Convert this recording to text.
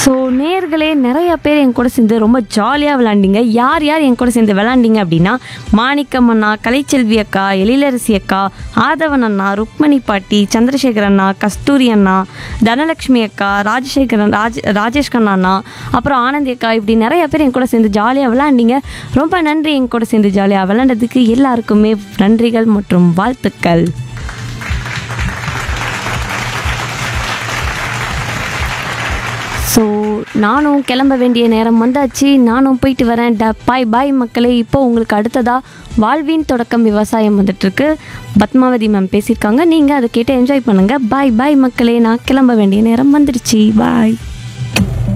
so நேர்களே நிறைய பேர் என் கூட சேர்ந்து ரொம்ப ஜாலியாக விளாண்டிங்க யார் யார் என் கூட சேர்ந்து விளாண்டிங்க அப்படின்னா மாணிக்கம் அண்ணா கலைச்செல்வி அக்கா எழிலரசி அக்கா ஆதவன் அண்ணா ருக்மணி பாட்டி சந்திரசேகர் அண்ணா கஸ்தூரி அண்ணா தனலட்சுமி அக்கா ராஜசேகரன் ராஜ் ராஜேஷ் கண்ணா அண்ணா அப்புறம் ஆனந்தி அக்கா இப்படி நிறைய பேர் என் கூட சேர்ந்து ஜாலியாக விளாண்டிங்க ரொம்ப நன்றி என் கூட சேர்ந்து ஜாலியாக விளாண்டதுக்கு எல்லாருக்குமே நன்றிகள் மற்றும் வாழ்த்துக்கள் ஸோ நானும் கிளம்ப வேண்டிய நேரம் வந்தாச்சு நானும் போயிட்டு வரேன் ட பாய் பாய் மக்களே இப்போ உங்களுக்கு அடுத்ததாக வாழ்வின் தொடக்கம் விவசாயம் வந்துட்டுருக்கு பத்மாவதி மேம் பேசியிருக்காங்க நீங்கள் அதை கேட்டு என்ஜாய் பண்ணுங்கள் பாய் பாய் மக்களே நான் கிளம்ப வேண்டிய நேரம் வந்துடுச்சு பாய்